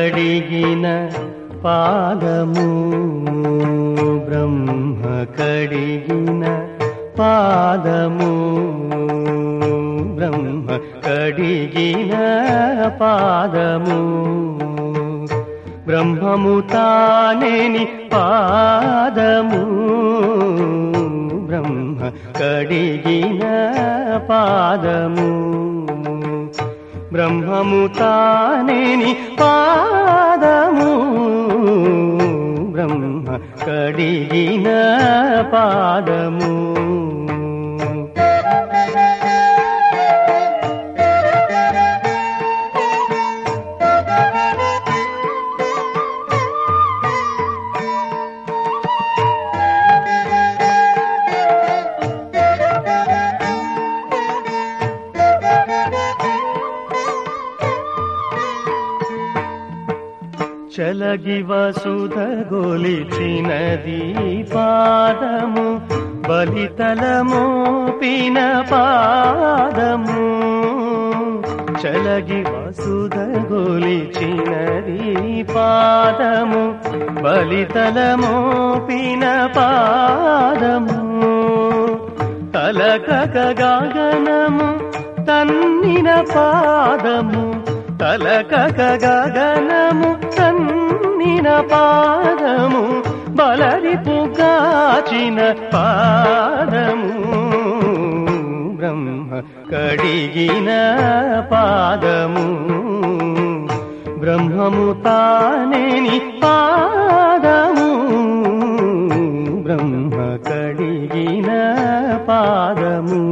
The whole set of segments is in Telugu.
కడిగిన పాదము బ్రహ్మ కడిగిన పాదము బ్రహ్మ కడిగిన పాదము బ్రహ్మము తానేని పాదము బ్రహ్మ కడిగిన పాదము బ్రహ్మము తానేని పాదము బ్రహ్మ కడిగిన పాదము చలగి వసుధ గొలిచినది పాదము బలితలమోపిన పాదము చలగి వసుధ గొలిచినది పాదము బలితలమోపిన పాదము తలకక గగనము తన్నిన పాదము తలకక గగనము తన్నిన పాదము బలరిపు కాచిన పాదము బ్రహ్మ కడిగిన పాదము బ్రహ్మము తానేని పాదము బ్రహ్మ కడిగిన పాదము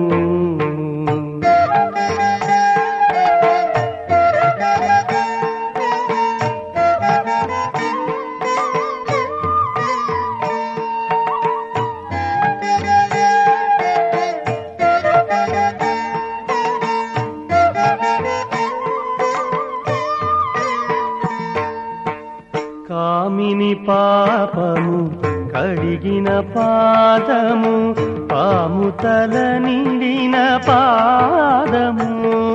కామిని పాపము కడిగిన పాదము పాము తల నిండిన పాదము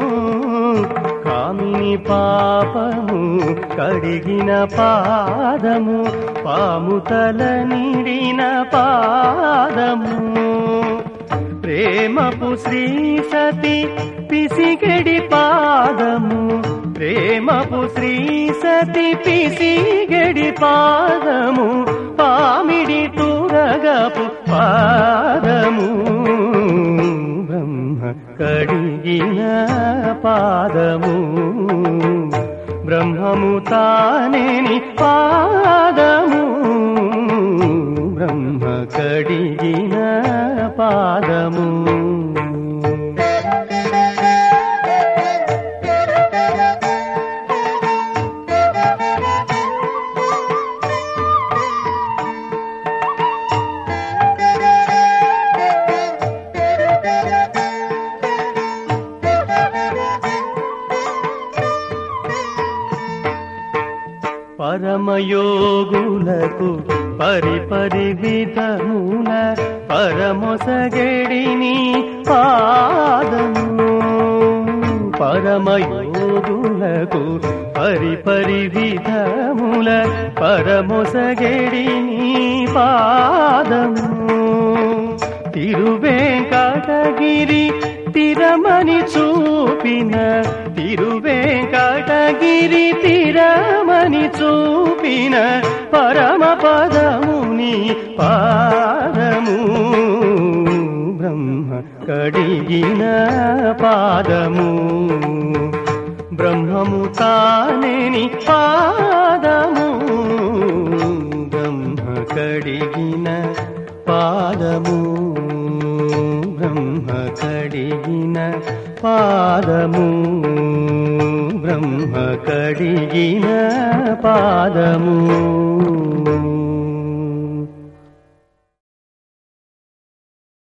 కామిని పాపము కడిగిన పాదము పాము తల నిండిన పాదము ప్రేమపు శ్రీ సతి పిసిగడి పాదము ప్రేమపు శ్రీ సతి పిసిగడి పాదము పామిడి తురగపు పాదము బ్రహ్మ కడిగిన పాదము బ్రహ్మము తానేని పాదము బ్రహ్మ కడిగిన పాదము పరమయోగులకు పరిపరి విధముల పరమొసగడిని పాదము పరమయోగులకు పరిపరి విధముల పరమొసగడిని పాదము తిరువేంకటగిరి తిరమని చూపిన తిరువేంకటగిరి తిరమని చూపిన పరమ పదముని పాదము బ్రహ్మ కడిగిన పాదము బ్రహ్మము తానేని పాదము బ్రహ్మ కడిగిన పాదము బ్రహ్మ కడిగిన పాదము బ్రహ్మ కడిగిన పాదము